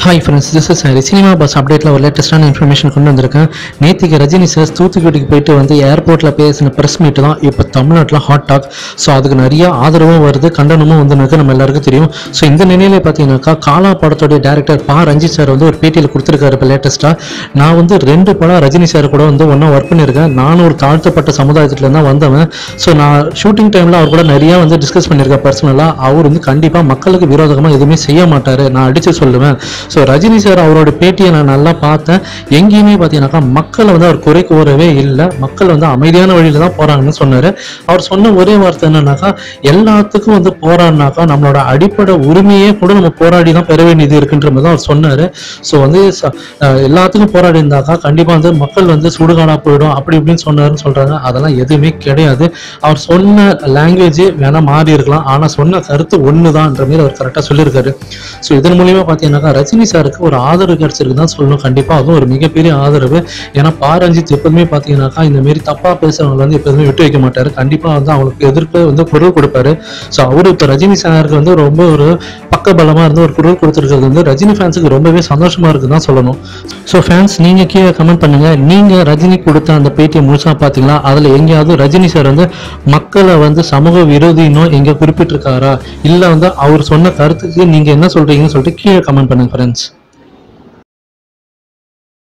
hi friends this is Hari cinema buzz அப்டேட்டில் ஒரு லேட்டஸ்டான information கொண்டு வந்திருக்கேன் நேற்றுக்கு ரஜினி சார் தூத்துக்குடிக்கு போயிட்டு வந்து ஏர்போர்ட்டில் பேசின ப்ரெஸ் மீட் தான் இப்போ தமிழ்நாட்டில் ஹாட் டாக் ஸோ அதுக்கு நிறைய ஆதரவும் வருது கண்டனமும் வந்து இருக்கு நம்ம எல்லாருக்கும் தெரியும் ஸோ இந்த நிலையில பார்த்தீங்கன்னாக்கா காலா படத்தோடைய டேரக்டர் பா ரஞ்சித் சார் வந்து ஒரு பேட்டியில் கொடுத்துருக்காரு இப்போ லேட்டஸ்ட்டாக நான் வந்து ரெண்டு படம் ரஜினி சார் கூட வந்து ஒன்றா ஒர்க் பண்ணியிருக்கேன் நானும் ஒரு தாழ்த்தப்பட்ட சமுதாயத்துல தான் வந்தவன் ஸோ நான் ஷூட்டிங் டைமில் அவர் கூட நிறைய வந்து டிஸ்கஸ் பண்ணியிருக்கேன் பர்சனலாக அவர் வந்து கண்டிப்பாக மக்களுக்கு விரோதமாக எதுவுமே செய்ய மாட்டார் நான் அடித்து சொல்லுவேன் ஸோ ரஜினி சார் அவரோட பேட்டியை நான் நல்லா பார்த்தேன் எங்கேயுமே பார்த்தீங்கன்னாக்கா மக்களை வந்து அவர் குறை கூறவே இல்லை மக்கள் வந்து அமைதியான வழியில தான் போறாங்கன்னு சொன்னார் அவர் சொன்ன ஒரே வார்த்தை என்னன்னாக்கா எல்லாத்துக்கும் வந்து போராடினாக்கா நம்மளோட அடிப்படை உரிமையே கூட நம்ம போராடி தான் பெற வேண்டியது இருக்குன்ற மாதிரி தான் அவர் சொன்னார் ஸோ வந்து ச- அஹ் எல்லாத்துக்கும் போராடி இருந்தாக்கா கண்டிப்பாக வந்து மக்கள் வந்து சுடுகாடா போயிடும் அப்படி இப்படின்னு சொன்னாருன்னு சொல்றாங்க அதெல்லாம் எதுவுமே கிடையாது அவர் சொன்ன லாங்குவேஜ் வேணா மாறி இருக்கலாம் ஆனால் சொன்ன கருத்து ஒன்று தான்ன்ற மாதிரி அவர் கரெக்டாக சொல்லியிருக்காரு ஸோ இதன் மூலியமா பார்த்தீங்கன்னாக்கா ரஜினி சாருக்கு ஒரு ஆதரவு கிடைச்சிருக்கு தான் சொல்லணும் கண்டிப்பாக அதுவும் ஒரு மிகப்பெரிய ஆதரவு ஏன்னா பா ரஞ்சித் எப்போதுமே பார்த்தீங்கன்னாக்கா இந்த மாரி தப்பாக பேசுறவங்க வந்து எப்போதுமே விட்டு வைக்க மாட்டாரு கண்டிப்பாக வந்து அவங்களுக்கு எதிர்ப்பு வந்து குரல் கொடுப்பாரு ஸோ அவரு இப்போ ரஜினி சாருக்கு வந்து ரொம்ப ஒரு பக்கபலமாக இருந்து ஒரு குரல் கொடுத்துருக்கிறது வந்து ரஜினி ஃபேன்ஸுக்கு ரொம்பவே சந்தோஷமா இருக்கு தான் சொல்லணும் ஸோ ஃபேன்ஸ் நீங்க கீழே கமெண்ட் பண்ணுங்க நீங்க ரஜினி கொடுத்த அந்த பேட்டியை முழுசா பார்த்தீங்களா அதுல எங்கேயாவது ரஜினி சார் வந்து மக்களை வந்து சமூக விரோதினோ எங்க குறிப்பிட்டிருக்காரா இல்ல வந்து அவர் சொன்ன கருத்துக்கு நீங்க என்ன சொல்றீங்கன்னு சொல்லிட்டு கீழே கமெண்ட் பண்ணுங்க ஃப்ரெண்ட்ஸ்